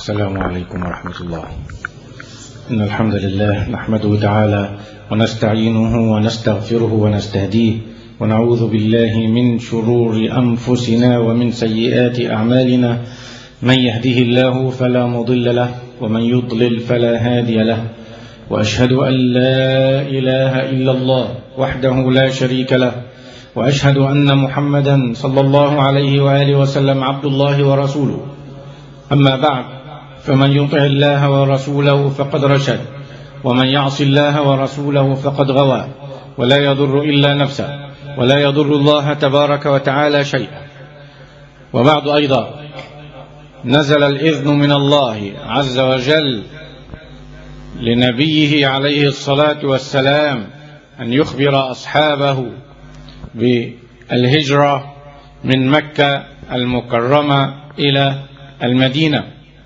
السلام عليكم ورحمة الله إن الحمد لله نحمده تعالى ونستعينه ونستغفره ونستهديه ونعوذ بالله من شرور أنفسنا ومن سيئات أعمالنا من يهده الله فلا مضل له ومن يضلل فلا هادي له وأشهد أن لا إله إلا الله وحده لا شريك له وأشهد أن محمدا صلى الله عليه وآله وسلم عبد الله ورسوله أما بعد فمن يطع الله ورسوله فقد رشد ومن يعص الله ورسوله فقد غوى ولا يضر إلا نفسه ولا يضر الله تبارك وتعالى شيئا وبعد أيضا نزل الإذن من الله عز وجل لنبيه عليه الصلاة والسلام أن يخبر أصحابه بالهجرة من مكة المكرمة إلى المدينة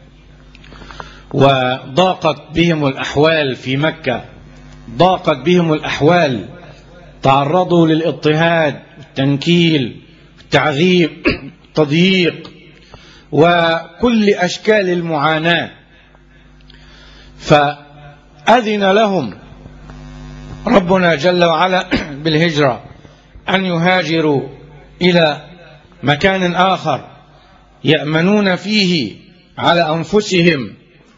وضاقت بهم الأحوال في مكة ضاقت بهم الأحوال تعرضوا للاضطهاد والتنكيل التعذيب التضييق وكل أشكال المعاناة فأذن لهم ربنا جل وعلا بالهجرة أن يهاجروا إلى مكان آخر يأمنون فيه على أنفسهم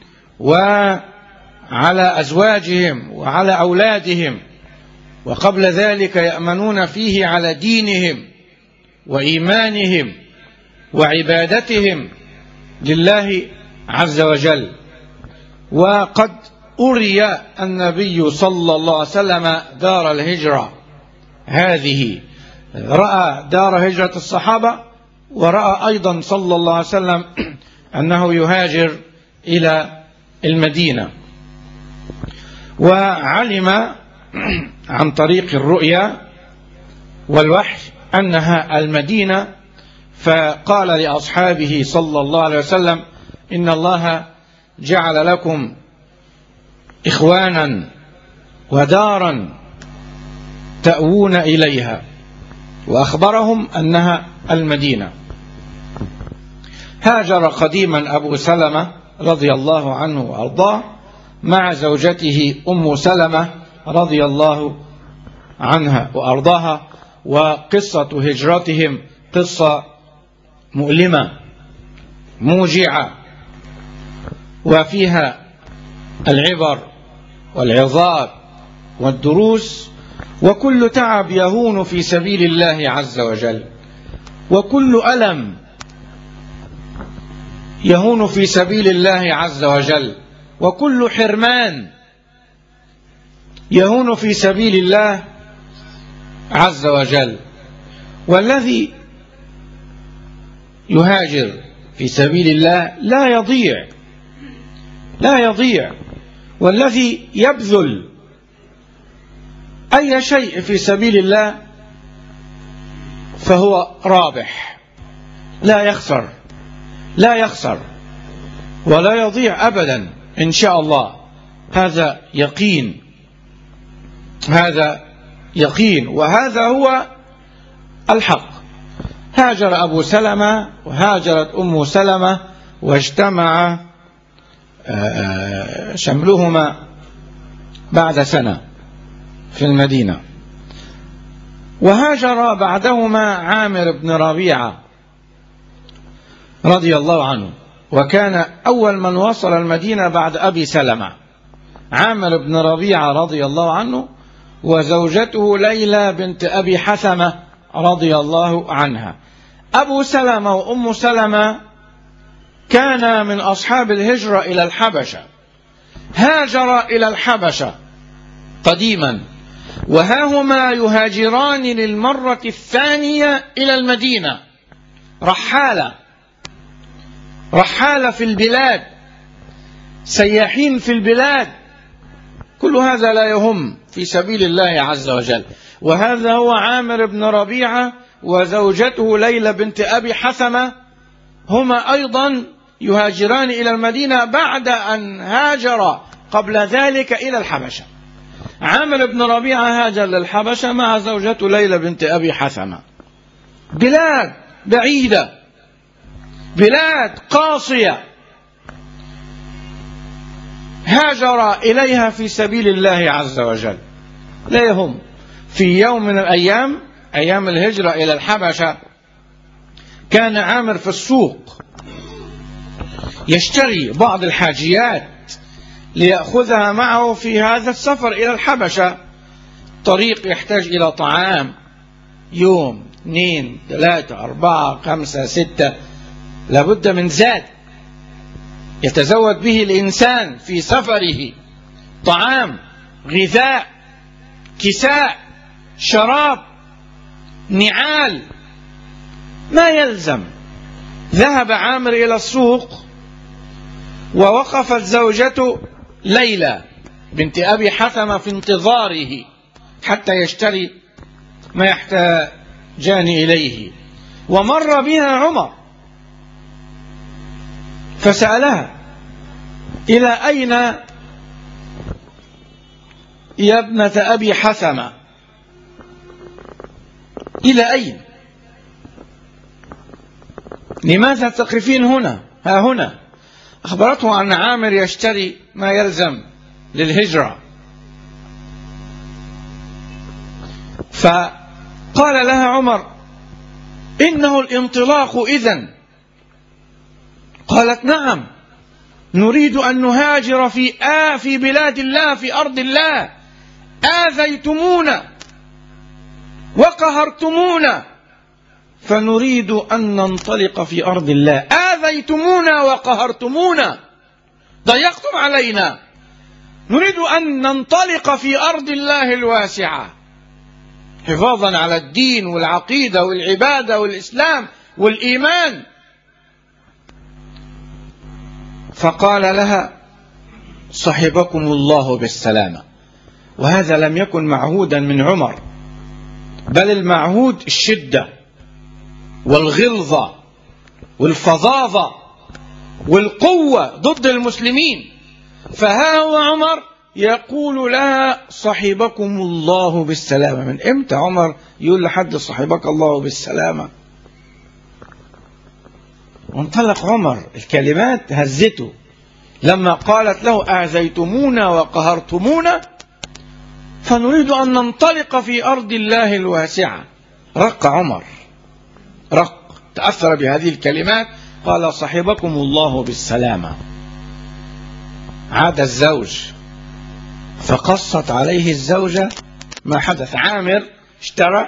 وعلى أزواجهم وعلى أولادهم وقبل ذلك يأمنون فيه على دينهم وإيمانهم وعبادتهم لله عز وجل وقد أري النبي صلى الله عليه وسلم دار الهجرة هذه رأى دار هجرة الصحابة ورأى أيضا صلى الله عليه وسلم أنه يهاجر إلى المدينة وعلم عن طريق الرؤيا والوحي أنها المدينة فقال لأصحابه صلى الله عليه وسلم إن الله جعل لكم إخوانا ودارا تأوون إليها وأخبرهم أنها المدينة هاجر قديما أبو سلمة رضي الله عنه وأرضاه مع زوجته أم سلمة رضي الله عنها وأرضاها وقصة هجرتهم قصة مؤلمة موجعة وفيها العبر والعظات والدروس وكل تعب يهون في سبيل الله عز وجل وكل ألم يهون في سبيل الله عز وجل وكل حرمان يهون في سبيل الله عز وجل والذي يهاجر في سبيل الله لا يضيع لا يضيع والذي يبذل أي شيء في سبيل الله فهو رابح لا يخسر لا يخسر ولا يضيع أبدا إن شاء الله هذا يقين هذا يقين وهذا هو الحق هاجر أبو سلمة وهاجرت أم سلمة واجتمع شملهما بعد سنة في المدينة وهاجر بعدهما عامر بن ربيعة رضي الله عنه وكان أول من وصل المدينة بعد أبي سلمة عامر بن ربيعة رضي الله عنه وزوجته ليلى بنت أبي حثمة رضي الله عنها أبو سلمة وأم سلمة كان من أصحاب الهجرة إلى الحبشة هاجر إلى الحبشة قديما وها هما يهاجران للمرة الثانية إلى المدينة رحالة رحالة في البلاد سياحين في البلاد كل هذا لا يهم في سبيل الله عز وجل وهذا هو عامر بن ربيعة وزوجته ليلى بنت أبي حثمة هما أيضا يهاجران إلى المدينة بعد أن هاجر قبل ذلك إلى الحبشة عامر بن ربيعة هاجر للحبشة مع زوجته ليلى بنت أبي حثمة بلاد بعيدة بلاد قاصية هاجر إليها في سبيل الله عز وجل لا يهم في يوم من الأيام أيام الهجرة إلى الحبشة كان عامر في السوق يشتري بعض الحاجيات ليأخذها معه في هذا السفر إلى الحبشة طريق يحتاج إلى طعام يوم اثنين ثلاثة أربعة خمسة ستة لابد من زاد يتزود به الإنسان في سفره طعام غذاء كساء شراب نعال ما يلزم ذهب عامر إلى السوق ووقفت زوجته ليلى بنت أبي حثم في انتظاره حتى يشتري ما يحتاجان إليه ومر بها عمر فسألها إلى أين يا ابنة أبي حثمة إلى أين لماذا تقفين هنا ها هنا أخبرته أن عامر يشتري ما يلزم للهجرة فقال لها عمر إنه الانطلاق إذن قالت نعم نريد أن نهاجر في آ في بلاد الله في أرض الله آذيتمونا وقهرتمونا فنريد أن ننطلق في أرض الله آذيتمونا وقهرتمونا ضيقتم علينا نريد أن ننطلق في أرض الله الواسعة حفاظا على الدين والعقيدة والعبادة والإسلام والإيمان فقال لها صحبكم الله بالسلامة وهذا لم يكن معهودا من عمر بل المعهود الشدة والغلظة والفظاظة والقوة ضد المسلمين فها هو عمر يقول لها صحبكم الله بالسلامة من امتى عمر يقول لحد صحبك الله بالسلامة وانطلق عمر الكلمات هزته لما قالت له أعزيتمونا وقهرتمونا فنريد أن ننطلق في أرض الله الواسعة رق عمر رق تأثر بهذه الكلمات قال صحبكم الله بالسلامة عاد الزوج فقصت عليه الزوجة ما حدث عامر اشترى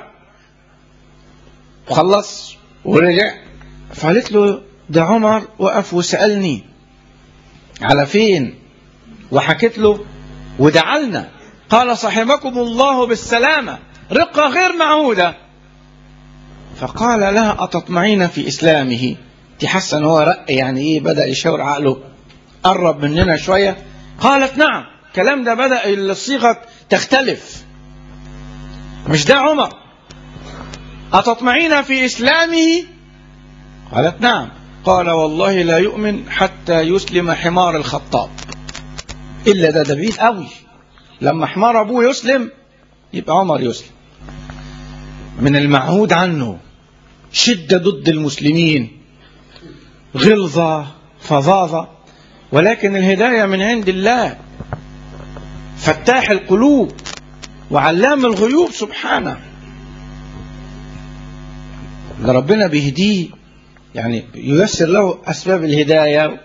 وخلص ورجع فقالت له ده عمر وقف وسألني على فين وحكت له ودعلنا قال صحبكم الله بالسلامة رقة غير معهودة فقال لها أتطمعين في إسلامه تحسن هو رق يعني إيه بدأ يشاور عقله قرب مننا شوية قالت نعم الكلام ده بدأ الصيغة تختلف مش ده عمر أتطمعين في إسلامه قالت نعم قال والله لا يؤمن حتى يسلم حمار الخطاب إلا ده ده بعيد قوي لما حمار أبوه يسلم يبقى عمر يسلم من المعهود عنه شدة ضد المسلمين غلظة فظاظة ولكن الهداية من عند الله فتاح القلوب وعلام الغيوب سبحانه اللي ربنا بيهديه يعني ييسر له أسباب الهداية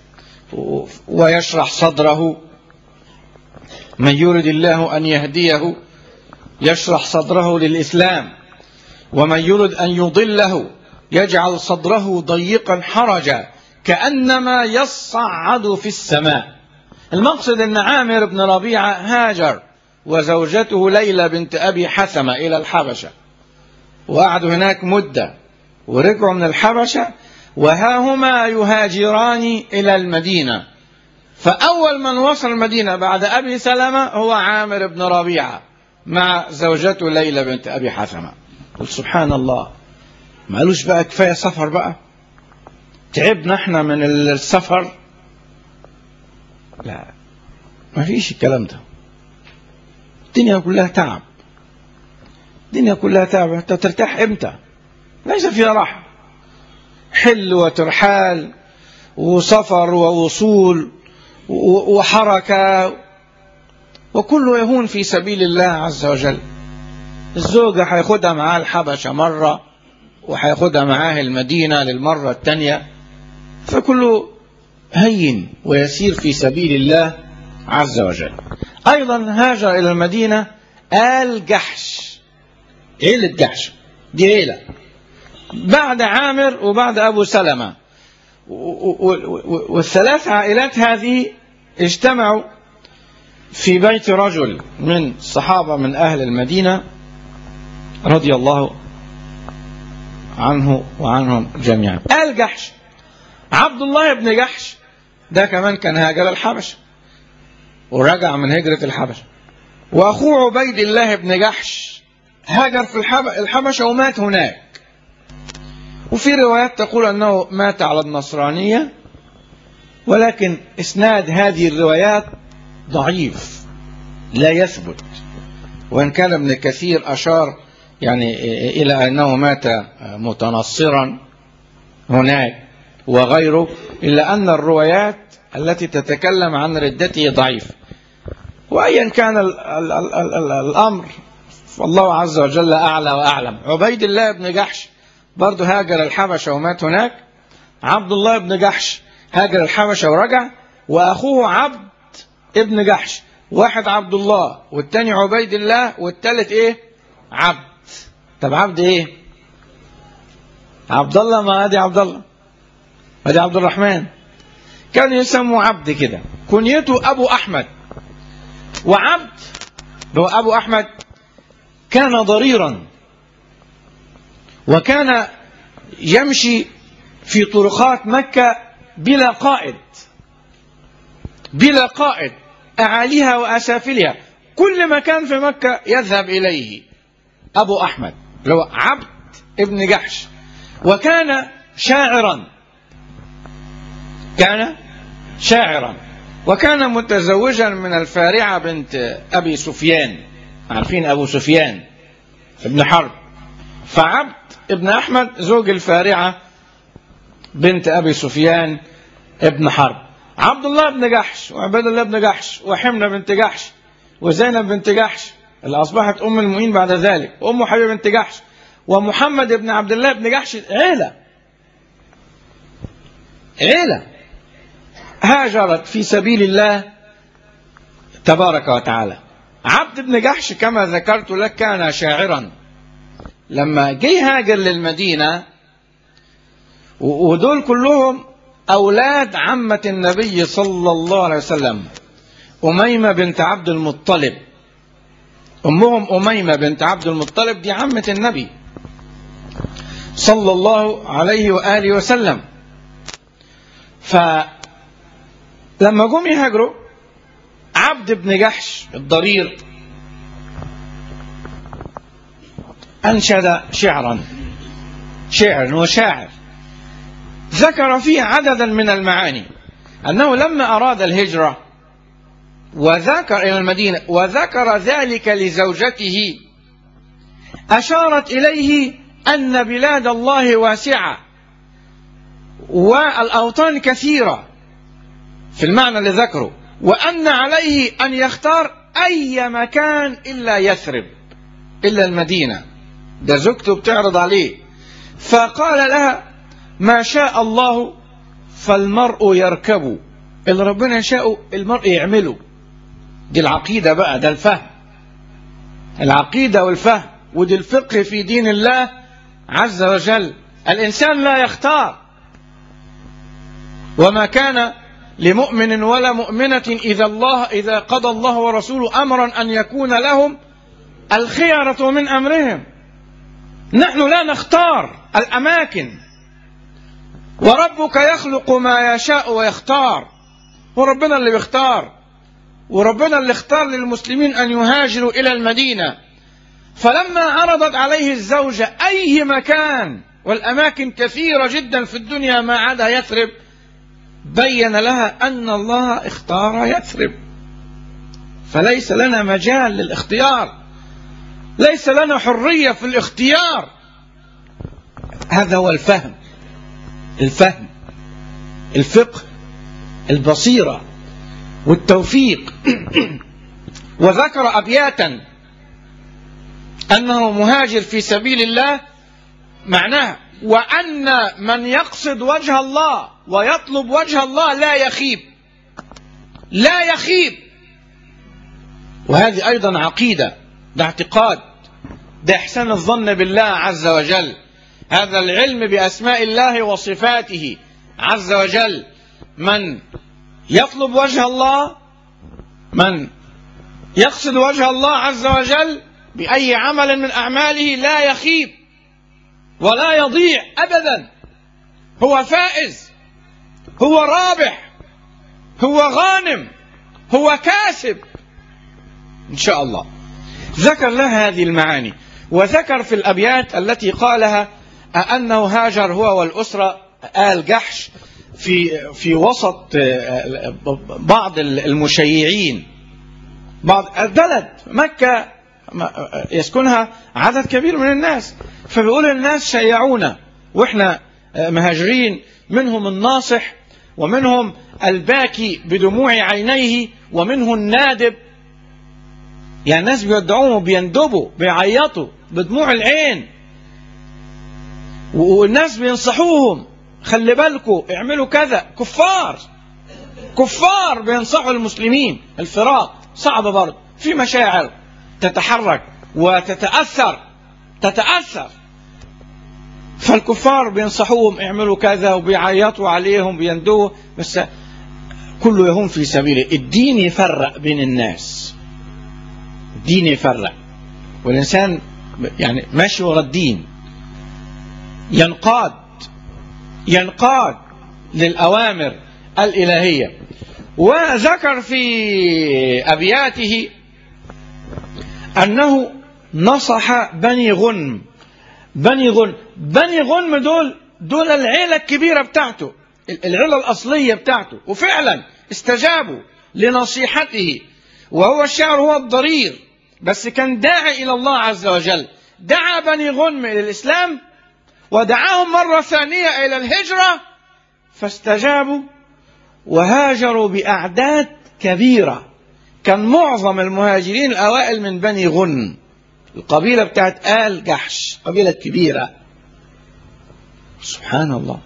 ويشرح صدره من يرد الله أن يهديه يشرح صدره للإسلام ومن يرد أن يضله يجعل صدره ضيقا حرجا كأنما يصعد في السماء المقصد أن عامر بن ربيعة هاجر وزوجته ليلى بنت أبي حثمة إلى الحبشة وقعدوا هناك مدة ورجعوا من الحبشة وها هما يهاجران إلى المدينة فأول من وصل المدينة بعد أبي سلمة هو عامر بن ربيعة مع زوجته ليلى بنت أبي حثمة قل سبحان الله ما قالوش بقى كفاية سفر بقى تعبنا احنا من السفر لا ما فيش الكلام ده الدنيا كلها تعب الدنيا كلها تعب انت ترتاح امتى ليس فيها راحة حل وترحال وسفر ووصول وحركة وكله يهون في سبيل الله عز وجل الزوجة هياخدها معاه الحبشة مرة وهياخدها معاه المدينة للمرة الثانية فكله هين ويسير في سبيل الله عز وجل أيضا هاجر إلى المدينة آل جحش عيلة جحش دي عيلة بعد عامر وبعد أبو سلمة والثلاث عائلات هذه اجتمعوا في بيت رجل من الصحابة من أهل المدينة رضي الله عنه وعنهم جميعا آل جحش عبد الله بن جحش ده كمان كان هاجر الحبشة ورجع من هجرة الحبشة وأخوه عبيد الله بن جحش هاجر في الحبشة ومات هناك وفي روايات تقول أنه مات على النصرانية ولكن إسناد هذه الروايات ضعيف لا يثبت وإن كان ابن كثير أشار يعني إلى أنه مات متنصرا هناك وغيره إلا أن الروايات التي تتكلم عن ردته ضعيف وأيا كان ال ال ال ال ال الأمر فالله عز وجل أعلى وأعلم عبيد الله بن جحش برضه هاجر الحبشة ومات هناك عبد الله بن جحش هاجر الحبشة ورجع وأخوه عبد ابن جحش واحد عبد الله والتاني عبيد الله والتالت ايه عبد طب عبد ايه عبد الله ما ادي عبد الله ادي عبد الرحمن كان يسموا عبد كده كنيته ابو احمد وعبد هو ابو احمد كان ضريرا وكان يمشي في طرقات مكة بلا قائد بلا قائد أعاليها وأسافلها كل مكان في مكة يذهب إليه أبو أحمد اللي هو عبد ابن جحش وكان شاعرا كان شاعرا وكان متزوجا من الفارعة بنت أبي سفيان عارفين أبو سفيان ابن حرب فعبد ابن أحمد زوج الفارعة بنت أبي سفيان ابن حرب عبد الله بن جحش وعباد الله بن جحش وحمنة بنت جحش وزينب بنت جحش اللي أصبحت أم المؤمنين بعد ذلك وأم حبيبة بنت جحش ومحمد بن عبد الله بن جحش عيلة عيلة هاجرت في سبيل الله تبارك وتعالى عبد بن جحش كما ذكرت لك كان شاعرا لما جه هاجر للمدينة ودول كلهم أولاد عمة النبي صلى الله عليه وسلم أميمة بنت عبد المطلب أمهم أميمة بنت عبد المطلب دي عمة النبي صلى الله عليه وآله وسلم فلما جم يهاجروا عبد بن جحش الضرير أنشد شعرا شعر وشاعر ذكر فيه عددا من المعاني أنه لما أراد الهجرة وذكر إلى المدينة وذكر ذلك لزوجته أشارت إليه أن بلاد الله واسعة والأوطان كثيرة في المعنى اللي ذكره وأن عليه أن يختار أي مكان إلا يثرب إلا المدينة ده زوجته بتعرض عليه فقال لها ما شاء الله فالمرء يركب اللي ربنا يشاء المرء يعمله دي العقيدة بقى ده الفهم العقيدة والفهم ودي الفقه في دين الله عز وجل الإنسان لا يختار وما كان لمؤمن ولا مؤمنة إذا الله إذا قضى الله ورسوله أمرا أن يكون لهم الخيرة من أمرهم نحن لا نختار الأماكن وربك يخلق ما يشاء ويختار وربنا اللي بيختار وربنا اللي اختار للمسلمين أن يهاجروا إلى المدينة فلما عرضت عليه الزوجة أي مكان والأماكن كثيرة جدا في الدنيا ما عدا يثرب بين لها أن الله اختار يثرب فليس لنا مجال للاختيار ليس لنا حرية في الاختيار هذا هو الفهم الفهم الفقه البصيرة والتوفيق وذكر أبياتا أنه مهاجر في سبيل الله معناه وأن من يقصد وجه الله ويطلب وجه الله لا يخيب لا يخيب وهذه أيضا عقيدة ده اعتقاد ده إحسان الظن بالله عز وجل هذا العلم بأسماء الله وصفاته عز وجل من يطلب وجه الله من يقصد وجه الله عز وجل بأي عمل من أعماله لا يخيب ولا يضيع أبدا هو فائز هو رابح هو غانم هو كاسب إن شاء الله ذكر لها هذه المعاني وذكر في الأبيات التي قالها أنه هاجر هو والأسرة آل جحش في في وسط بعض المشيعين بعض البلد مكة يسكنها عدد كبير من الناس فبيقول الناس شيعونا واحنا مهاجرين منهم الناصح ومنهم الباكي بدموع عينيه ومنه النادب يعني الناس بيدعوهم بيندبوا بيعيطوا بدموع العين والناس بينصحوهم خلي بالكم اعملوا كذا كفار كفار بينصحوا المسلمين الفراق صعب برضه في مشاعر تتحرك وتتأثر تتأثر فالكفار بينصحوهم اعملوا كذا وبيعيطوا عليهم بيندوه بس كله يهون في سبيله الدين يفرق بين الناس الدين يفرق والإنسان يعني ماشي ورا الدين ينقاد ينقاد للأوامر الإلهية وذكر في أبياته أنه نصح بني غنم بني غنم بني غنم دول دول العيلة الكبيرة بتاعته العيلة الأصلية بتاعته وفعلا استجابوا لنصيحته وهو الشعر هو الضرير بس كان داعي إلى الله عز وجل دعا بني غنم إلى الإسلام ودعاهم مرة ثانية إلى الهجرة فاستجابوا وهاجروا بأعداد كبيرة كان معظم المهاجرين الأوائل من بني غن القبيلة بتاعت آل جحش قبيلة كبيرة سبحان الله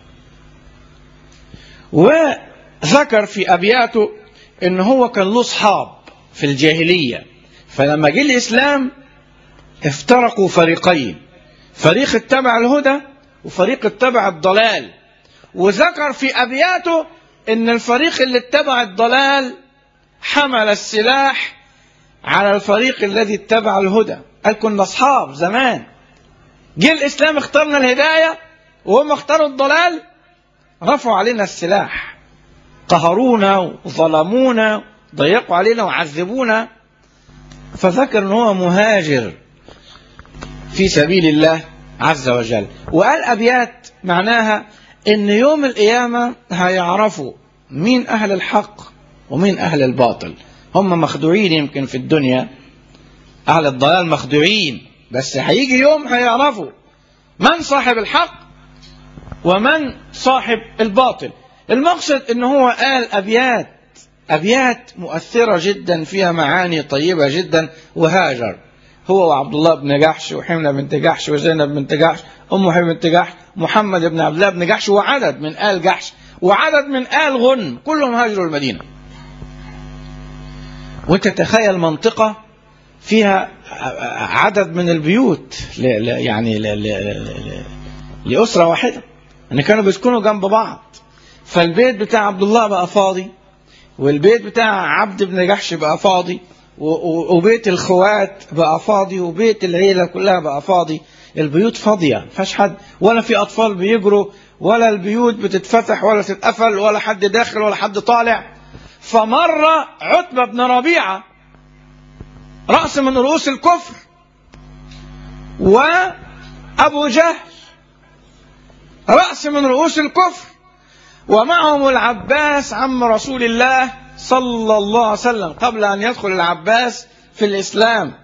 وذكر في أبياته إن هو كان له أصحاب في الجاهلية فلما جه الإسلام افترقوا فريقين فريق اتبع الهدى وفريق اتبع الضلال وذكر في أبياته إن الفريق اللي اتبع الضلال حمل السلاح على الفريق الذي اتبع الهدى قال كنا أصحاب زمان جه الإسلام اخترنا الهداية وهم اختاروا الضلال رفعوا علينا السلاح قهرونا وظلمونا ضيقوا علينا وعذبونا فذكر ان هو مهاجر في سبيل الله عز وجل وقال أبيات معناها ان يوم القيامة هيعرفوا مين أهل الحق ومين أهل الباطل هم مخدوعين يمكن في الدنيا أهل الضلال مخدوعين بس هيجي يوم هيعرفوا من صاحب الحق ومن صاحب الباطل المقصد ان هو قال أبيات أبيات مؤثرة جدا فيها معاني طيبة جدا وهاجر هو وعبد الله بن جحش وحمنا بنت جحش وزينب بنت جحش أم حبيب بنت جحش محمد بن عبد الله بن جحش وعدد من آل جحش وعدد من آل غن كلهم هاجروا المدينة وانت تخيل منطقة فيها عدد من البيوت ل ل يعني ل ل لأسرة واحدة ان كانوا بيسكنوا جنب بعض فالبيت بتاع عبد الله بقى فاضي والبيت بتاع عبد بن جحش بقى فاضي وبيت الخوات بقى فاضي وبيت العيلة كلها بقى فاضي البيوت فاضية فاش حد ولا في أطفال بيجروا ولا البيوت بتتفتح ولا تتقفل ولا حد داخل ولا حد طالع فمر عتبة بن ربيعة رأس من رؤوس الكفر وأبو جهل رأس من رؤوس الكفر ومعهم العباس عم رسول الله صلى الله عليه وسلم قبل أن يدخل العباس في الإسلام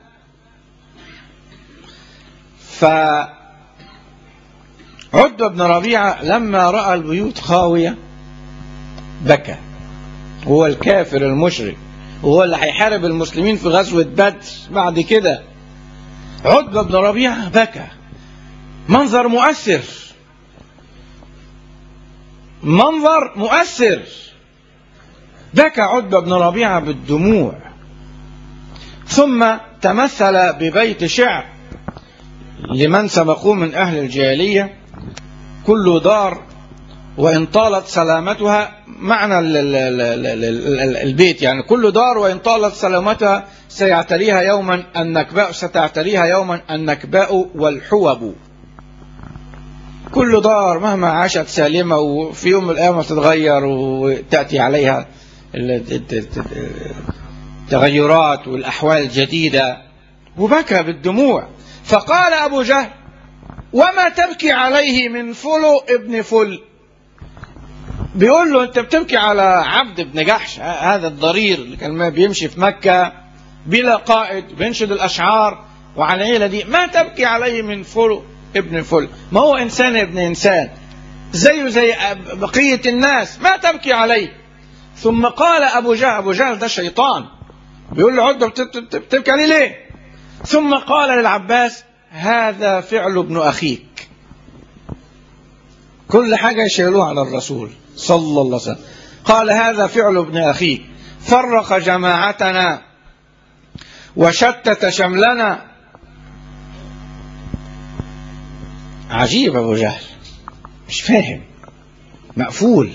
فعتبة بن ربيعة لما رأى البيوت خاوية بكى هو الكافر المشرك وهو اللي هيحارب المسلمين في غزوة بدر بعد كده عتبة بن ربيعة بكى منظر مؤثر منظر مؤثر بكى عتبة بن ربيعة بالدموع ثم تمثل ببيت شعر لمن سبقوه من أهل الجاهلية كل دار وإن طالت سلامتها معنى ال ال ال ال ال البيت يعني كل دار وإن طالت سلامتها سيعتريها يوما النكباء ستعتريها يوما النكباء والحوب كل دار مهما عاشت سالمة وفي يوم من الأيام تتغير وتأتي عليها التغيرات والأحوال الجديدة وبكى بالدموع فقال أبو جهل وما تبكي عليه من فلو ابن فل بيقول له انت بتبكي على عبد بن جحش هذا الضرير اللي كان بيمشي في مكة بلا قائد بينشد الأشعار وعلى العيلة دي ما تبكي عليه من فلو ابن فل ما هو إنسان ابن إنسان زيه زي بقية الناس ما تبكي عليه ثم قال أبو جهل أبو جهل ده شيطان بيقول له عدة بتبكي عليه ليه ثم قال للعباس هذا فعل ابن أخيك كل حاجة يشيلوها على الرسول صلى الله عليه وسلم قال هذا فعل ابن أخيك فرق جماعتنا وشتت شملنا عجيب أبو جهل مش فاهم مقفول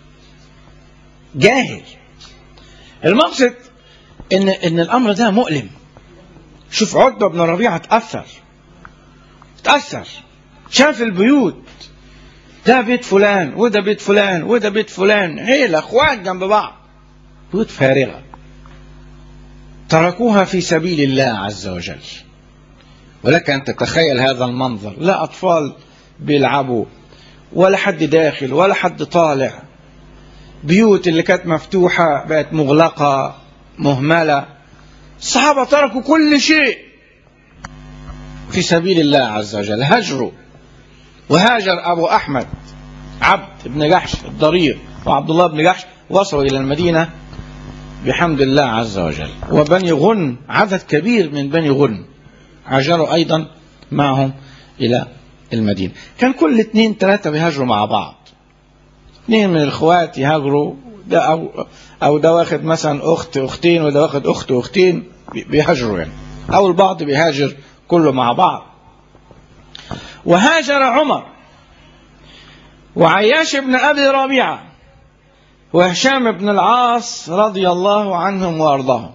جاهل المقصد ان ان الامر ده مؤلم شوف عتبه بن ربيعه اتاثر اتاثر شاف البيوت ده بيت فلان وده بيت فلان وده بيت فلان عيله اخوات جنب بعض بيوت فارغه تركوها في سبيل الله عز وجل ولك ان تتخيل هذا المنظر لا اطفال بيلعبوا ولا حد داخل ولا حد طالع بيوت اللي كانت مفتوحة بقت مغلقة مهملة الصحابة تركوا كل شيء في سبيل الله عز وجل هجروا وهاجر أبو أحمد عبد بن جحش الضرير وعبد الله بن جحش وصلوا إلى المدينة بحمد الله عز وجل وبني غن عدد كبير من بني غن هاجروا أيضا معهم إلى المدينة كان كل اثنين ثلاثة بيهاجروا مع بعض اثنين من الاخوات يهاجروا ده او او ده واخد مثلا اخت اختين وده واخد اخت واختين بيهاجروا يعني او البعض بيهاجر كله مع بعض وهاجر عمر وعياش بن ابي ربيعه وهشام بن العاص رضي الله عنهم وارضاهم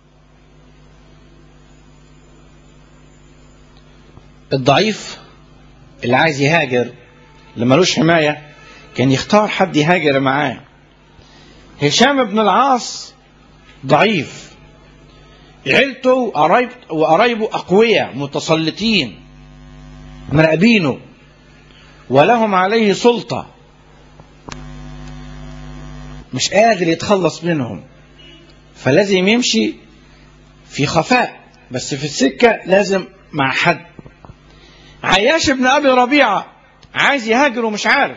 الضعيف اللي عايز يهاجر اللي ملوش حمايه كان يختار حد يهاجر معاه هشام بن العاص ضعيف عيلته وقرايب وقرايبه أقوياء متسلطين مراقبينه ولهم عليه سلطة مش قادر يتخلص منهم فلازم يمشي في خفاء بس في السكة لازم مع حد عياش بن أبي ربيعة عايز يهاجر ومش عارف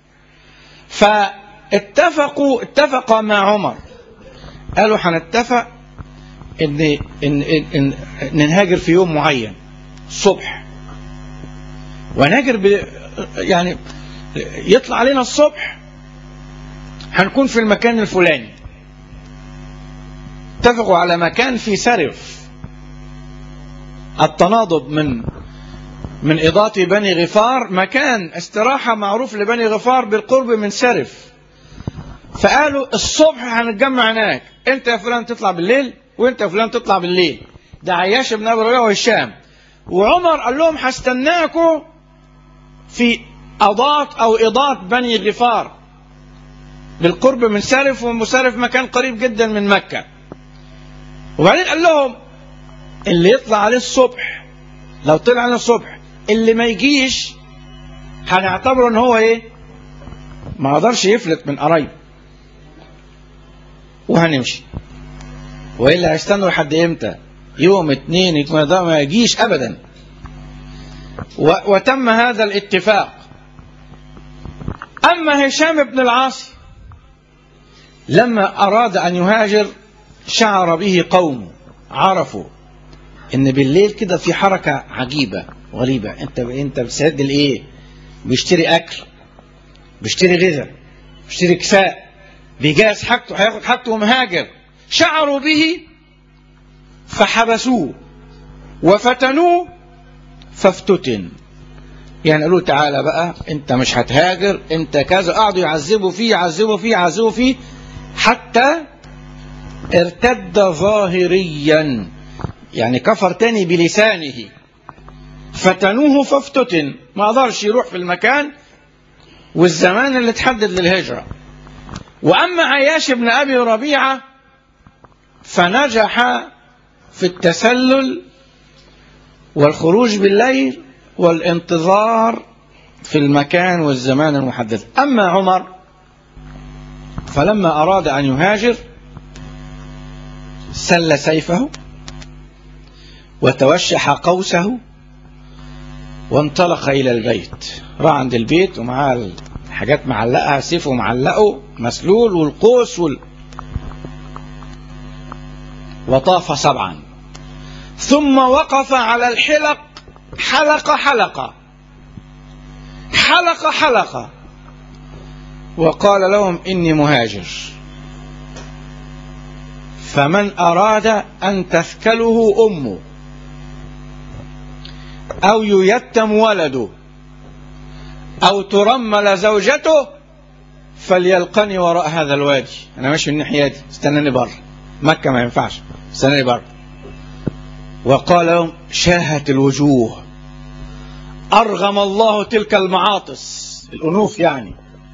فاتفقوا اتفق مع عمر قالوا هنتفق ان ان ان, إن, إن نهاجر في يوم معين الصبح ونهاجر ب يعني يطلع علينا الصبح هنكون في المكان الفلاني اتفقوا على مكان في سرف التناضب من من إضاءة بني غفار مكان استراحة معروف لبني غفار بالقرب من سرف فقالوا الصبح هنتجمع هناك انت يا فلان تطلع بالليل وانت يا فلان تطلع بالليل ده عياش بن ابي ربيعه وهشام وعمر قال لهم هستناكم في أضاط أو إضاط بني غفار بالقرب من سرف ومسرف مكان قريب جدا من مكة وبعدين قال لهم اللي يطلع عليه الصبح لو طلع عليه الصبح اللي ما يجيش هنعتبره ان هو ايه ما قدرش يفلت من قرايب وهنمشي والا هيستنوا لحد امتى يوم اتنين يكون ده ما يجيش ابدا و... وتم هذا الاتفاق اما هشام بن العاص لما أراد أن يهاجر شعر به قومه عرفوا إن بالليل كده في حركة عجيبة غريبة أنت أنت بتسد الإيه؟ بيشتري أكل بيشتري غذاء بيشتري كساء بيجهز حاجته هياخد حاجته ومهاجر شعروا به فحبسوه وفتنوه فافتتن يعني قالوا تعالى بقى انت مش هتهاجر انت كذا قعدوا يعذبوا فيه يعذبوا فيه يعذبوا فيه حتى ارتد ظاهريا يعني كفر تاني بلسانه فتنوه فافتتن ما قدرش يروح في المكان والزمان اللي تحدد للهجرة وأما عياش بن أبي ربيعة فنجح في التسلل والخروج بالليل والانتظار في المكان والزمان المحدد أما عمر فلما أراد أن يهاجر سل سيفه وتوشح قوسه وانطلق إلى البيت راح عند البيت ومعاه حاجات معلقها سيفه معلقه مسلول والقوس وال... وطاف سبعا ثم وقف على الحلق حلقة حلقة حلقة حلقة وقال لهم إني مهاجر فمن أراد أن تثكله أمه أو ييتم ولده أو ترمل زوجته فليلقني وراء هذا الوادي أنا ماشي من الناحية دي استناني بره مكة ما ينفعش استناني بره وقال لهم شاهت الوجوه أرغم الله تلك المعاطس الأنوف يعني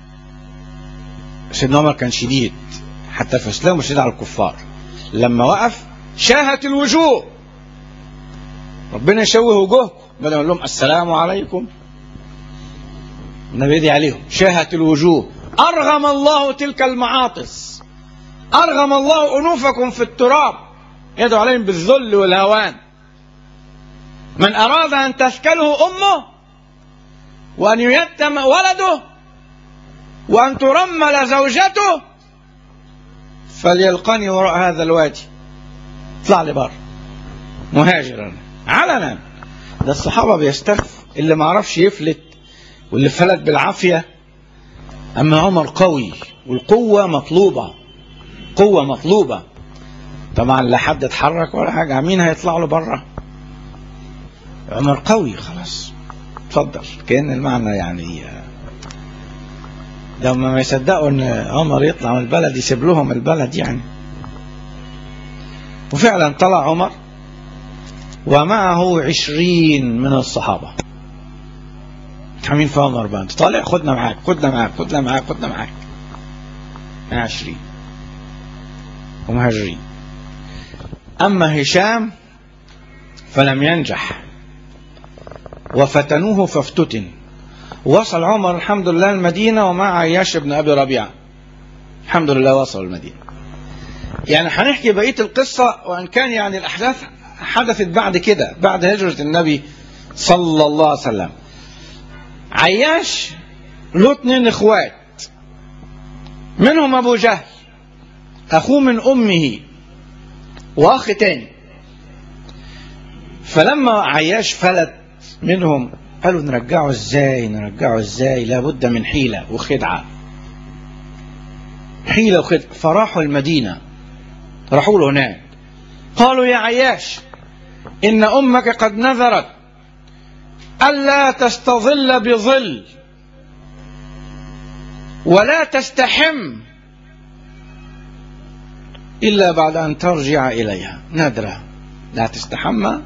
سيدنا عمر كان شديد حتى في الإسلام وشديد على الكفار لما وقف شاهت الوجوه ربنا يشوه وجوهكم بدل ما يقول لهم السلام عليكم النبي يدي عليهم شاهت الوجوه أرغم الله تلك المعاطس أرغم الله أنوفكم في التراب يدعو عليهم بالذل والهوان من أراد أن تثكله أمه وأن ييتم ولده وأن ترمل زوجته فليلقني وراء هذا الوادي اطلع لي بره مهاجرا علنا ده الصحابة بيستخف اللي ما عرفش يفلت واللي فلت بالعافية أما عمر قوي والقوة مطلوبة قوة مطلوبة طبعا لا حد اتحرك ولا حاجة مين هيطلع له بره عمر قوي خلاص اتفضل كأن المعنى يعني ده ما يصدقوا ان عمر يطلع من البلد يسيب لهم البلد يعني وفعلا طلع عمر ومعه عشرين من الصحابة مين في عمر بقى انت طالع خدنا معاك خدنا معاك خدنا معاك خدنا معاك عشرين ومهاجرين أما هشام فلم ينجح وفتنوه فافتتن وصل عمر الحمد لله المدينة ومع عياش بن أبي ربيعة الحمد لله وصل المدينة يعني هنحكي بقية القصة وإن كان يعني الأحداث حدثت بعد كده بعد هجرة النبي صلى الله عليه وسلم عياش له اتنين اخوات منهم ابو جهل اخوه من امه واخ تاني فلما عياش فلت منهم قالوا نرجعه ازاي نرجعه ازاي لابد من حيلة وخدعة حيلة وخدعة فراحوا المدينة راحوا له هناك قالوا يا عياش إن أمك قد نذرت ألا تستظل بظل ولا تستحم إلا بعد أن ترجع إليها نادرة لا تستحمى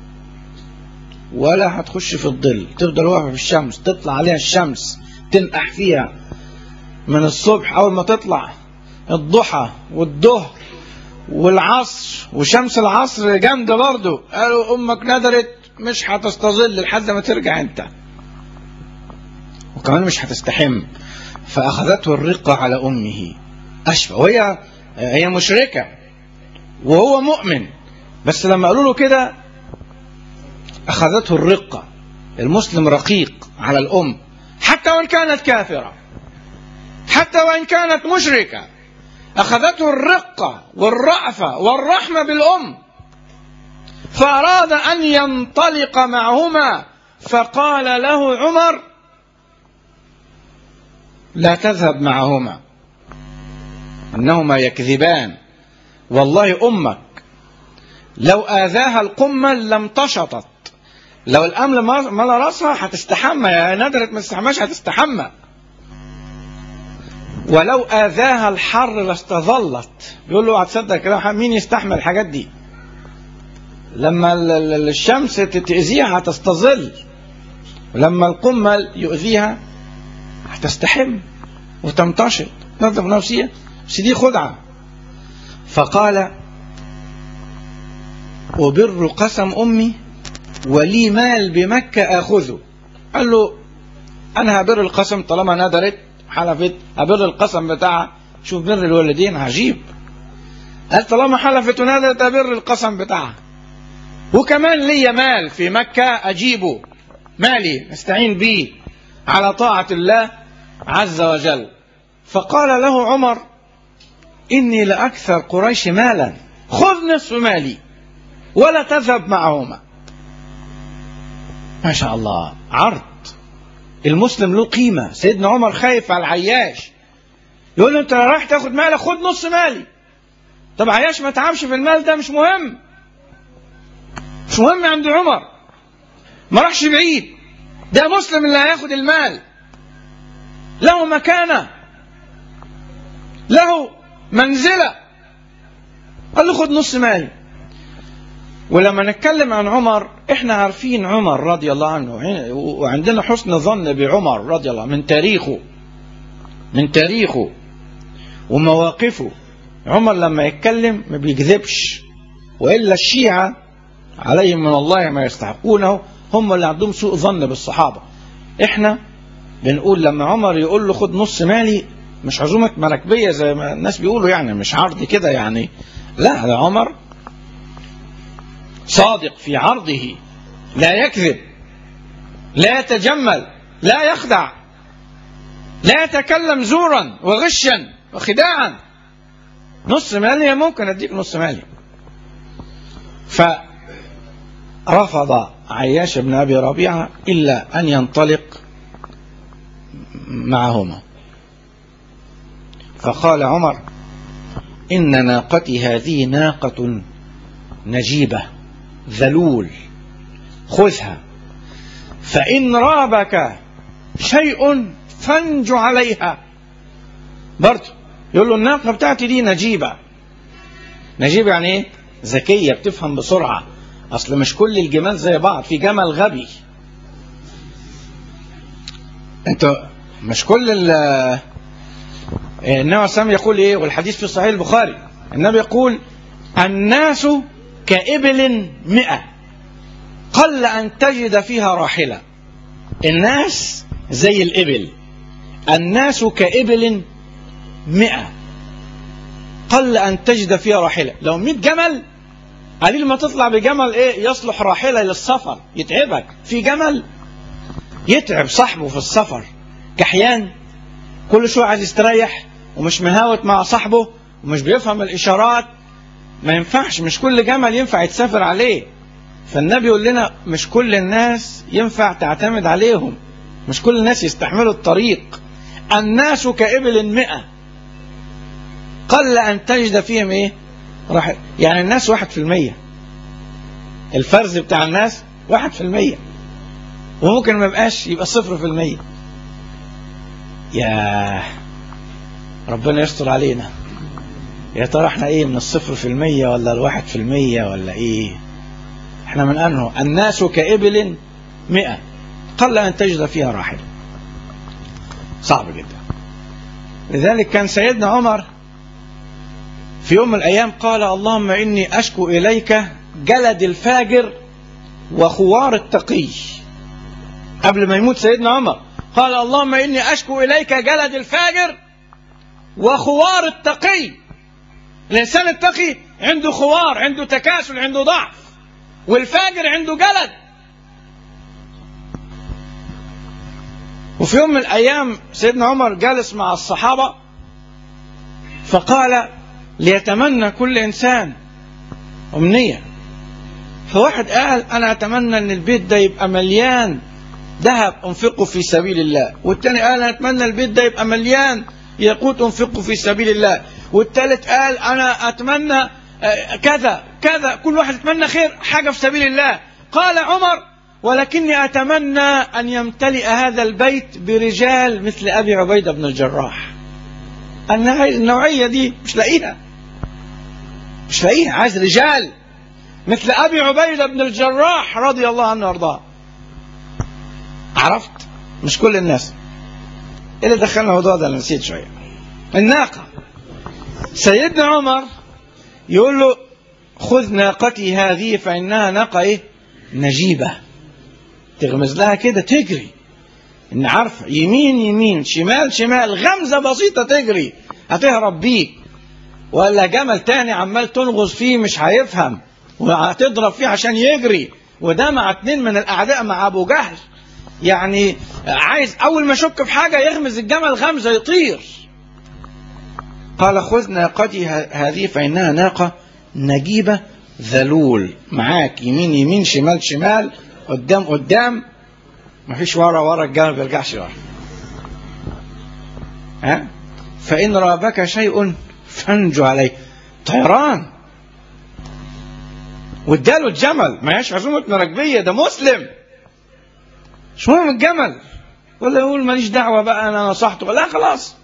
ولا هتخش في الظل تفضل واقفة في الشمس تطلع عليها الشمس تنقح فيها من الصبح أول ما تطلع الضحى والظهر والعصر وشمس العصر جامدة برضه قالوا أمك ندرت مش هتستظل لحد ما ترجع أنت وكمان مش هتستحم فأخذته الرقة على أمه أشفى وهي هي مشركة وهو مؤمن بس لما قالوا له كده أخذته الرقة المسلم رقيق على الأم حتى وإن كانت كافرة حتى وإن كانت مشركة أخذته الرقة والرأفة والرحمة بالأم فأراد أن ينطلق معهما فقال له عمر لا تذهب معهما إنهما يكذبان والله أمك لو آذاها القمل لم تشطت لو الأمل ملا راسها هتستحمى يا ندرت ما تستحماش هتستحمى ولو آذاها الحر لاستظلت بيقول له هتصدق كده مين يستحمل الحاجات دي لما الشمس تأذيها هتستظل ولما القمل يؤذيها هتستحم وتمتشط تنظف نفسية بس دي خدعة فقال وبر قسم أمي ولي مال بمكة آخذه قال له أنا هبر القسم طالما ندرت حلفت هبر القسم بتاعها شوف بر الوالدين عجيب قال طالما حلفت ونادت أبر القسم بتاعها وكمان لي مال في مكة أجيبه مالي نستعين به على طاعة الله عز وجل فقال له عمر إني لأكثر قريش مالا خذ نصف مالي ولا تذهب معهما ما شاء الله عرض المسلم له قيمة سيدنا عمر خايف على العياش يقول له انت رايح تاخد مالك خد نص مالي طب عياش ما تعبش في المال ده مش مهم مش مهم عند عمر ما راحش بعيد ده مسلم اللي هياخد المال له مكانة له منزلة قال له خد نص مالي ولما نتكلم عن عمر احنا عارفين عمر رضي الله عنه وعندنا حسن ظن بعمر رضي الله من تاريخه من تاريخه ومواقفه عمر لما يتكلم ما بيكذبش والا الشيعه عليهم من الله ما يستحقونه هم اللي عندهم سوء ظن بالصحابه احنا بنقول لما عمر يقول له خد نص مالي مش عزومه مراكبيه زي ما الناس بيقولوا يعني مش عرض كده يعني لا ده عمر صادق في عرضه لا يكذب لا يتجمل لا يخدع لا يتكلم زورا وغشا وخداعا نص مالي ممكن اديك نص مالي فرفض عياش بن ابي ربيعه الا ان ينطلق معهما فقال عمر ان ناقتي هذه ناقه نجيبه ذلول خذها فإن رابك شيء فانج عليها برضه يقول له الناقة بتاعتي دي نجيبة نجيبة يعني ايه ذكية بتفهم بسرعة أصل مش كل الجمال زي بعض في جمل غبي انت مش كل ال النبي عليه يقول ايه والحديث في صحيح البخاري النبي يقول الناس كإبل مئة قل أن تجد فيها راحلة الناس زي الإبل الناس كإبل مئة قل أن تجد فيها راحلة لو مئة جمل قليل ما تطلع بجمل إيه يصلح راحلة للسفر يتعبك في جمل يتعب صاحبه في السفر كحيان كل شوية عايز يستريح ومش مهاوت مع صاحبه ومش بيفهم الإشارات ما ينفعش مش كل جمل ينفع يتسافر عليه فالنبي يقول لنا مش كل الناس ينفع تعتمد عليهم مش كل الناس يستحملوا الطريق الناس كإبل مئة قل أن تجد فيهم إيه راح يعني الناس واحد في المية الفرز بتاع الناس واحد في المية وممكن ما يبقاش يبقى صفر في المية يا ربنا يستر علينا يا ترى احنا ايه من الصفر في المية ولا الواحد في المية ولا ايه احنا من انه الناس كإبل مئة قل ان تجد فيها راحل صعب جدا لذلك كان سيدنا عمر في يوم من الايام قال اللهم اني اشكو اليك جلد الفاجر وخوار التقي قبل ما يموت سيدنا عمر قال اللهم اني اشكو اليك جلد الفاجر وخوار التقي الإنسان التقي عنده خوار عنده تكاسل عنده ضعف والفاجر عنده جلد وفي يوم من الأيام سيدنا عمر جالس مع الصحابة فقال ليتمنى كل إنسان أمنية فواحد قال أنا أتمنى أن البيت ده يبقى مليان ذهب أنفقه في سبيل الله والتاني قال أنا أتمنى البيت ده يبقى مليان ياقوت أنفقه في سبيل الله والتالت قال أنا أتمنى كذا كذا كل واحد يتمنى خير حاجة في سبيل الله قال عمر ولكني أتمنى أن يمتلئ هذا البيت برجال مثل أبي عبيدة بن الجراح النوعية دي مش لاقيها مش لاقيها عايز رجال مثل أبي عبيدة بن الجراح رضي الله عنه وارضاه عرفت مش كل الناس إيه اللي دخلنا الموضوع ده أنا نسيت شوية الناقة سيدنا عمر يقول له خذ ناقتي هذه فإنها ناقة إيه نجيبة تغمز لها كده تجري إن عارف يمين يمين شمال شمال غمزة بسيطة تجري هتهرب بيك ولا جمل تاني عمال تنغز فيه مش هيفهم وهتضرب فيه عشان يجري وده مع اتنين من الأعداء مع أبو جهل يعني عايز أول ما يشك في حاجة يغمز الجمل غمزة يطير قال خذ ناقتي هذه فإنها ناقة نجيبة ذلول معاك يمين يمين شمال شمال قدام قدام مفيش ورا ورا الجمل ما بيرجعش ورا ها فإن رابك شيء فانجو عليه طيران واداله الجمل ما هيش عزومة مراكبية ده مسلم مش مهم الجمل ولا يقول ماليش دعوة بقى أنا نصحته لا خلاص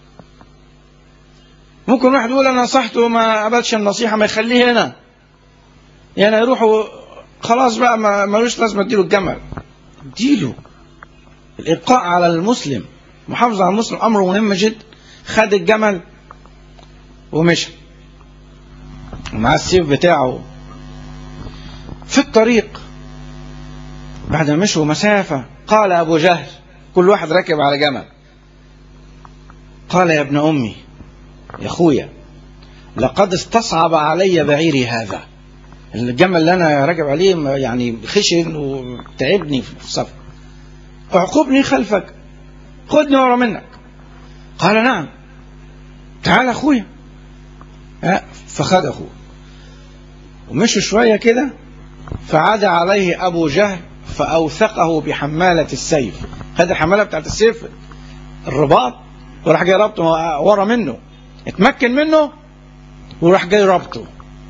ممكن واحد يقول أنا نصحته ما قبلش النصيحة ما يخليه هنا يعني يروحوا خلاص بقى ما ملوش لازمة اديله الجمل اديله الإبقاء على المسلم محافظة على المسلم أمر مهم جدا خد الجمل ومشى ومع السيف بتاعه في الطريق بعد ما مشوا مسافة قال أبو جهل كل واحد راكب على جمل قال يا ابن أمي يا أخويا لقد استصعب علي بعيري هذا الجمل اللي أنا راكب عليه يعني خشن وتعبني في السفر اعقبني خلفك خدني ورا منك قال نعم تعال أخويا فخد أخوه ومشوا شوية كده فعاد عليه أبو جهل فأوثقه بحمالة السيف هذه الحمالة بتاعت السيف الرباط وراح جاي ربطه ورا منه اتمكن منه وراح جاي ربطه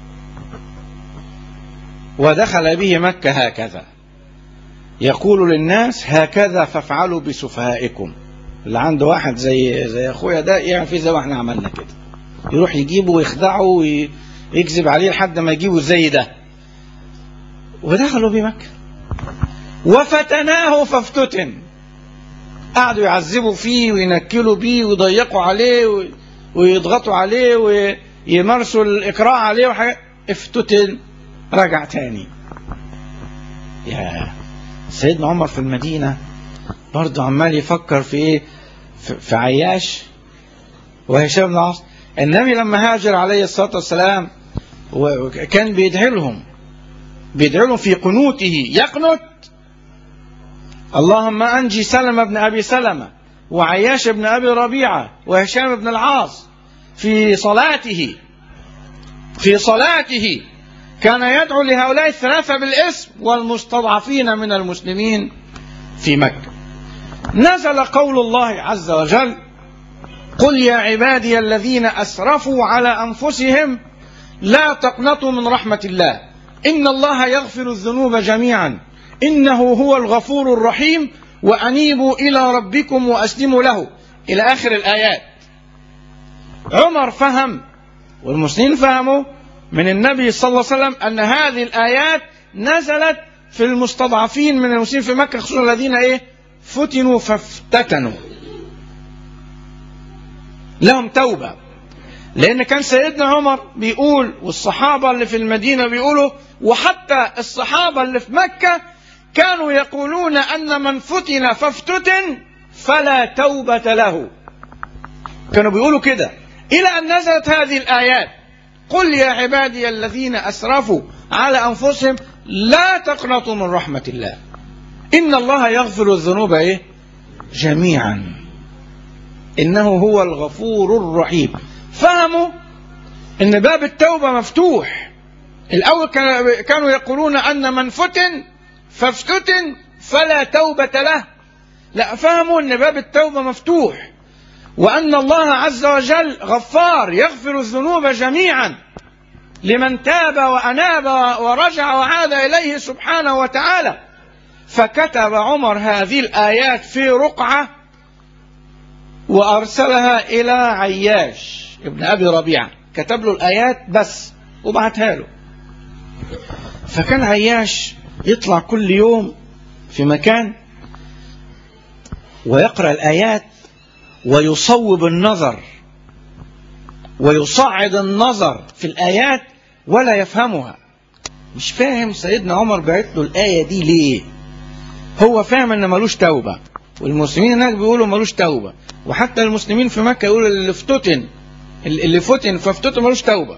ودخل به مكة هكذا يقول للناس هكذا فافعلوا بسفهائكم اللي عنده واحد زي زي اخويا ده يعمل فيه زي ما احنا عملنا كده يروح يجيبه ويخدعه ويكذب عليه لحد ما يجيبه زي ده ودخلوا بمكة وفتناه فافتتن قعدوا يعذبوا فيه وينكلوا بيه ويضيقوا عليه ويضغطوا عليه ويمارسوا الإكراه عليه وحاجات افتتن رجع تاني يا سيدنا عمر في المدينة برضه عمال يفكر في ايه في عياش وهشام بن العاص النبي لما هاجر عليه الصلاة والسلام وكان بيدعي لهم بيدعي لهم في قنوته يقنت اللهم أنجي سلمة بن أبي سلمة وعياش بن أبي ربيعة وهشام بن العاص في صلاته في صلاته كان يدعو لهؤلاء الثلاثة بالاسم والمستضعفين من المسلمين في مكة نزل قول الله عز وجل قل يا عبادي الذين أسرفوا على أنفسهم لا تقنطوا من رحمة الله إن الله يغفر الذنوب جميعا إنه هو الغفور الرحيم وأنيبوا إلى ربكم وأسلموا له إلى آخر الآيات عمر فهم والمسلمين فهموا من النبي صلى الله عليه وسلم أن هذه الآيات نزلت في المستضعفين من المسلمين في مكة خصوصا الذين إيه فتنوا فافتتنوا لهم توبة لأن كان سيدنا عمر بيقول والصحابة اللي في المدينة بيقولوا وحتى الصحابة اللي في مكة كانوا يقولون أن من فتن فافتتن فلا توبة له كانوا بيقولوا كده إلى أن نزلت هذه الآيات قل يا عبادي الذين أسرفوا على أنفسهم لا تقنطوا من رحمة الله إن الله يغفر الذنوب إيه؟ جميعا إنه هو الغفور الرحيم فهموا ان باب التوبة مفتوح الاول كانوا يقولون ان من فتن فافتتن فلا توبة له لا فهموا ان باب التوبة مفتوح وان الله عز وجل غفار يغفر الذنوب جميعا لمن تاب واناب ورجع وعاد اليه سبحانه وتعالى فكتب عمر هذه الايات في رقعه وارسلها الى عياش ابن ابي ربيعه كتب له الايات بس وبعتها له فكان عياش يطلع كل يوم في مكان ويقرا الايات ويصوب النظر ويصعد النظر في الايات ولا يفهمها مش فاهم سيدنا عمر بعت له الايه دي ليه هو فاهم ان ملوش توبه والمسلمين هناك بيقولوا ملوش توبه وحتى المسلمين في مكه يقولوا اللي افتتن اللي فتن فافتتن ملوش توبه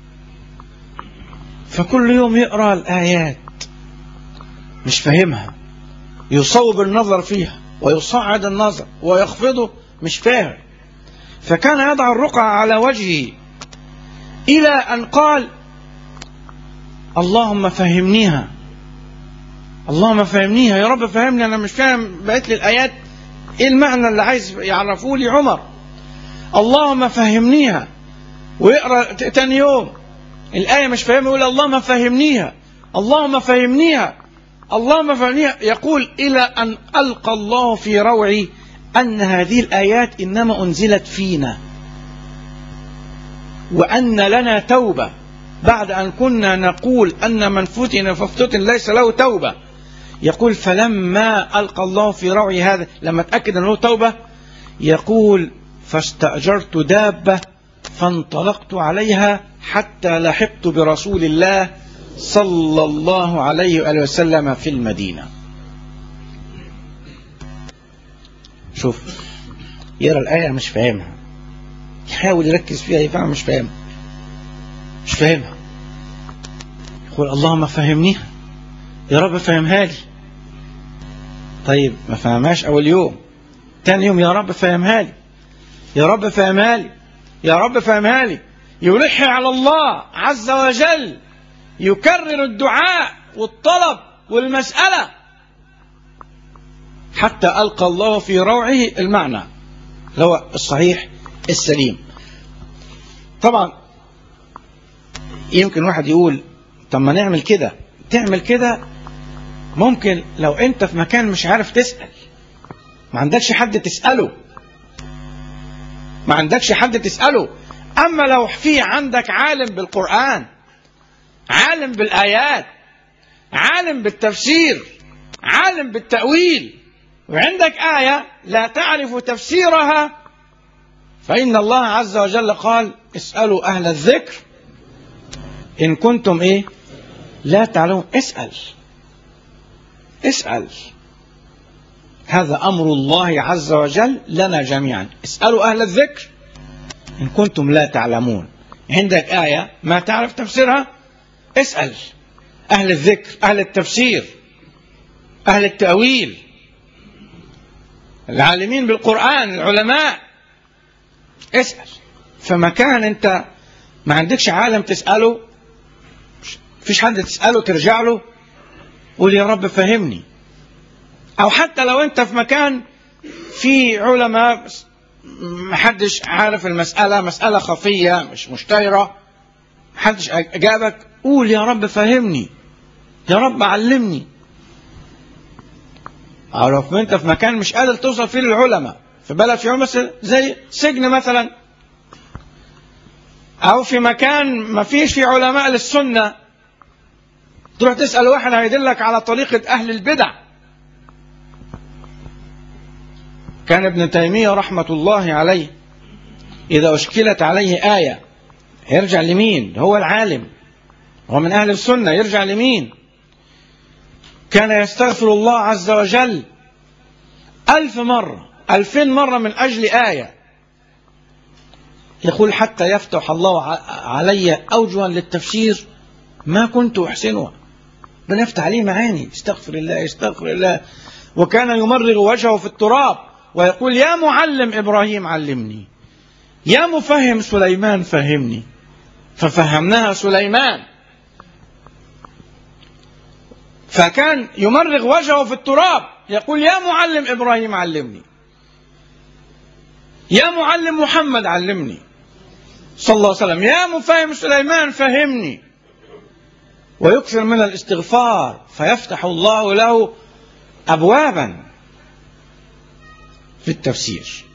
فكل يوم يقرا الايات مش فاهمها يصوب النظر فيها ويصعد النظر ويخفضه مش فاهم فكان يضع الرقعة على وجهه إلى أن قال اللهم فهمنيها اللهم فهمنيها يا رب فهمني أنا مش فاهم بقيت لي الآيات إيه المعنى اللي عايز يعرفوه لي عمر اللهم فهمنيها ويقرأ تاني يوم الآية مش فاهمها يقول اللهم فهمنيها اللهم فهمنيها اللهم فهمنيها يقول إلى أن ألقى الله في روعي أن هذه الآيات إنما أنزلت فينا وأن لنا توبة بعد أن كنا نقول أن من فتن فافتتن ليس له توبة يقول فلما ألقى الله في روعي هذا لما اتأكد أنه توبة يقول فاستأجرت دابة فانطلقت عليها حتى لحقت برسول الله صلى الله عليه وآله وسلم في المدينة شوف يرى الآية مش فاهمها يحاول يركز فيها يفهم مش فاهمها مش فاهمها يقول اللهم فهمنيها يا رب فهمها لي طيب ما فهمهاش أول يوم تاني يوم يا رب فهمها لي يا رب فهمها لي يا رب فهمها لي يلح على الله عز وجل يكرر الدعاء والطلب والمسألة حتى ألقى الله في روعه المعنى اللي هو الصحيح السليم طبعا يمكن واحد يقول طب ما نعمل كده تعمل كده ممكن لو انت في مكان مش عارف تسأل ما عندكش حد تسأله ما عندكش حد تسأله أما لو في عندك عالم بالقرآن عالم بالآيات عالم بالتفسير عالم بالتأويل وعندك آية لا تعرف تفسيرها فإن الله عز وجل قال اسألوا أهل الذكر إن كنتم إيه لا تعلمون اسأل اسأل هذا أمر الله عز وجل لنا جميعا اسألوا أهل الذكر إن كنتم لا تعلمون عندك آية ما تعرف تفسيرها اسأل أهل الذكر أهل التفسير أهل التأويل العالمين بالقرآن العلماء اسأل فمكان أنت ما عندكش عالم تسأله فيش حد تسأله ترجع له قول يا رب فهمني أو حتى لو أنت في مكان في علماء محدش عارف المسألة مسألة خفية مش مشتهرة محدش أجابك قول يا رب فهمني يا رب علمني أو لو أنت في مكان مش قادر توصل فيه للعلماء في بلد في مثلا زي سجن مثلا أو في مكان ما فيش فيه علماء للسنة تروح تسأل واحد هيدلك على طريقة أهل البدع كان ابن تيمية رحمة الله عليه إذا أشكلت عليه آية يرجع لمين هو العالم هو من أهل السنة يرجع لمين كان يستغفر الله عز وجل ألف مرة ألفين مرة من أجل آية يقول حتى يفتح الله علي أوجها للتفسير ما كنت أحسنها بل يفتح عليه معاني استغفر الله استغفر الله وكان يمرغ وجهه في التراب ويقول يا معلم إبراهيم علمني يا مفهم سليمان فهمني ففهمناها سليمان فكان يمرغ وجهه في التراب يقول يا معلم ابراهيم علمني يا معلم محمد علمني صلى الله عليه وسلم يا مفهم سليمان فهمني ويكثر من الاستغفار فيفتح الله له ابوابا في التفسير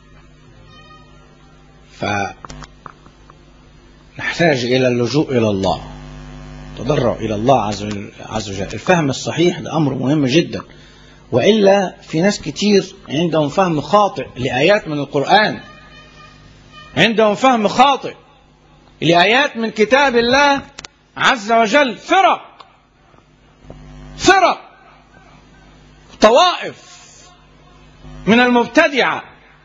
فنحتاج الى اللجوء الى الله تضرع الى الله عز وجل الفهم الصحيح ده امر مهم جدا والا في ناس كتير عندهم فهم خاطئ لايات من القران عندهم فهم خاطئ لايات من كتاب الله عز وجل فرق فرق طوائف من المبتدعه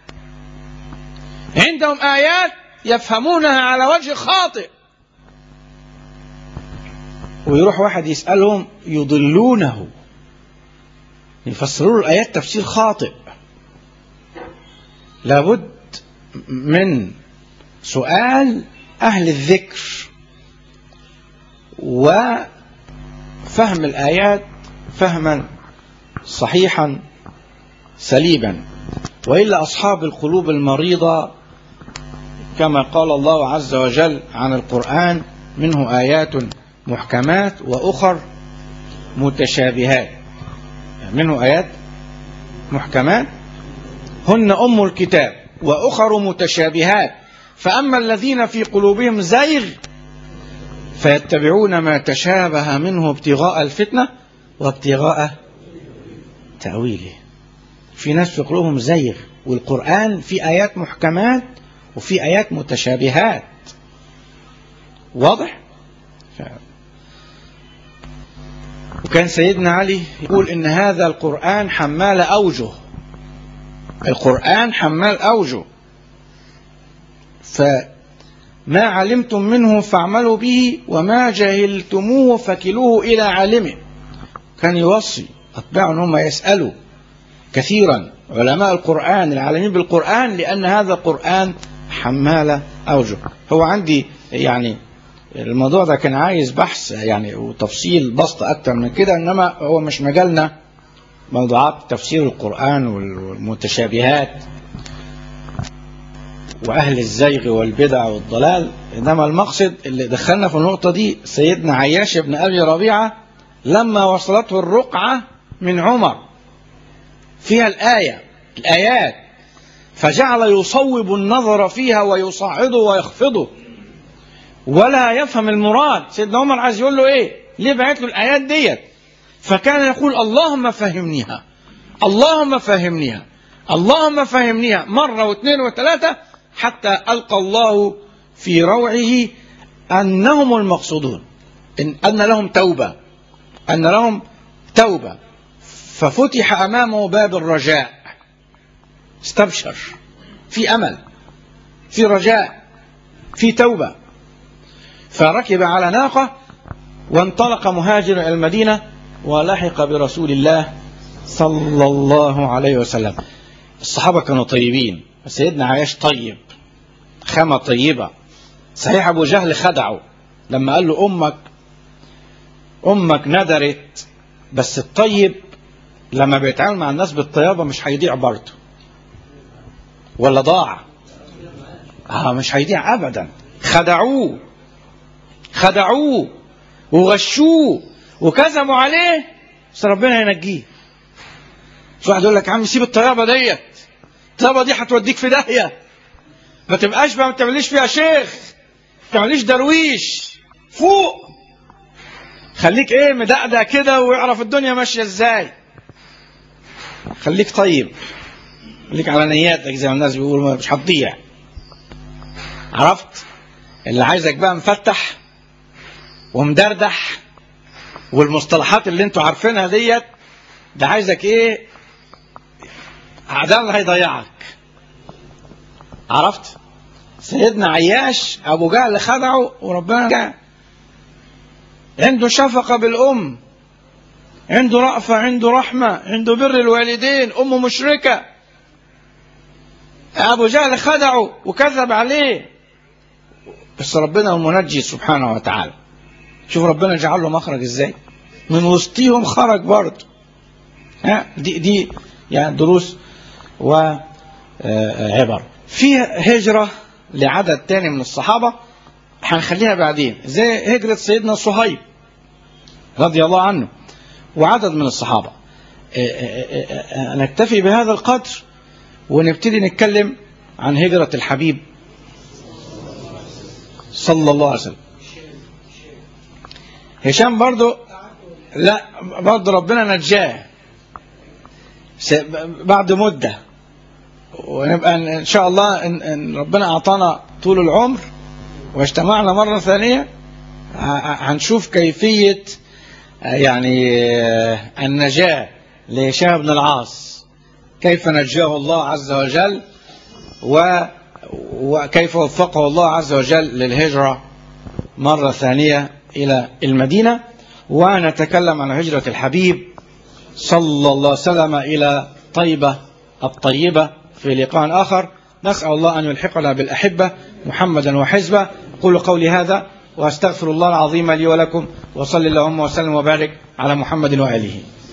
عندهم ايات يفهمونها على وجه خاطئ ويروح واحد يسالهم يضلونه يفسروا له الايات تفسير خاطئ لابد من سؤال اهل الذكر وفهم الايات فهما صحيحا سليما والا اصحاب القلوب المريضه كما قال الله عز وجل عن القران منه ايات محكمات واخر متشابهات منه ايات محكمات هن ام الكتاب واخر متشابهات فاما الذين في قلوبهم زيغ فيتبعون ما تشابه منه ابتغاء الفتنه وابتغاء تاويله في ناس في قلوبهم زيغ والقران في ايات محكمات وفي ايات متشابهات واضح وكان سيدنا علي يقول ان هذا القران حمال اوجه القران حمال اوجه فما علمتم منه فاعملوا به وما جهلتموه فكلوه الى عالمه كان يوصي اتباعه ان هم يسالوا كثيرا علماء القران العالمين بالقران لان هذا القران حمال اوجه هو عندي يعني الموضوع ده كان عايز بحث يعني وتفصيل بسط اكتر من كده انما هو مش مجالنا موضوعات تفسير القران والمتشابهات واهل الزيغ والبدع والضلال انما المقصد اللي دخلنا في النقطه دي سيدنا عياش بن ابي ربيعه لما وصلته الرقعه من عمر فيها الايه الايات فجعل يصوب النظر فيها ويصعده ويخفضه ولا يفهم المراد سيدنا عمر عايز يقول له ايه ليه بعت له الايات ديت فكان يقول اللهم فهمنيها اللهم فهمنيها اللهم فهمنيها مرة واثنين وثلاثة حتى ألقى الله في روعه أنهم المقصودون إن, أن لهم توبة أن لهم توبة ففتح أمامه باب الرجاء استبشر في أمل في رجاء في توبة فركب على ناقة وانطلق مهاجر إلى المدينة ولحق برسول الله صلى الله عليه وسلم الصحابة كانوا طيبين سيدنا عياش طيب خامة طيبة صحيح أبو جهل خدعه لما قال له أمك أمك ندرت بس الطيب لما بيتعامل مع الناس بالطيابة مش هيضيع برضه ولا ضاع آه مش هيضيع أبدا خدعوه خدعوه وغشوه وكذبوا عليه بس ربنا ينجيه في واحد يقول لك يا عم سيب الطيابه ديت الطيابه دي هتوديك في داهيه ما تبقاش بقى ما تعمليش فيها شيخ ما تعمليش درويش فوق خليك ايه مدقدق كده ويعرف الدنيا ماشيه ازاي خليك طيب خليك على نياتك زي ما الناس بيقولوا مش هتضيع عرفت اللي عايزك بقى مفتح ومدردح والمصطلحات اللي انتوا عارفينها ديت ده عايزك ايه ده اللي هيضيعك عرفت سيدنا عياش ابو جهل خدعه وربنا جاء عنده شفقة بالأم عنده رأفة عنده رحمة عنده بر الوالدين أمه مشركة أبو جهل خدعه وكذب عليه بس ربنا المنجي سبحانه وتعالى شوف ربنا جعل له مخرج ازاي من وسطهم خرج برضه ها دي دي يعني دروس وعبر في هجرة لعدد تاني من الصحابة هنخليها بعدين زي هجرة سيدنا صهيب رضي الله عنه وعدد من الصحابة نكتفي بهذا القدر ونبتدي نتكلم عن هجرة الحبيب صلى الله عليه وسلم هشام برضو لا برضو ربنا نجاه بعد مدة ونبقى ان شاء الله ان, إن ربنا اعطانا طول العمر واجتمعنا مرة ثانية هنشوف كيفية يعني النجاة لهشام بن العاص كيف نجاه الله عز وجل و وكيف وفقه الله عز وجل للهجرة مرة ثانية إلى المدينة ونتكلم عن هجرة الحبيب صلى الله عليه وسلم إلى طيبة الطيبة في لقاء آخر نسأل الله أن يلحقنا بالأحبة محمدا وحزبه قولوا قولي هذا وأستغفر الله العظيم لي ولكم وصلي اللهم وسلم وبارك على محمد وآله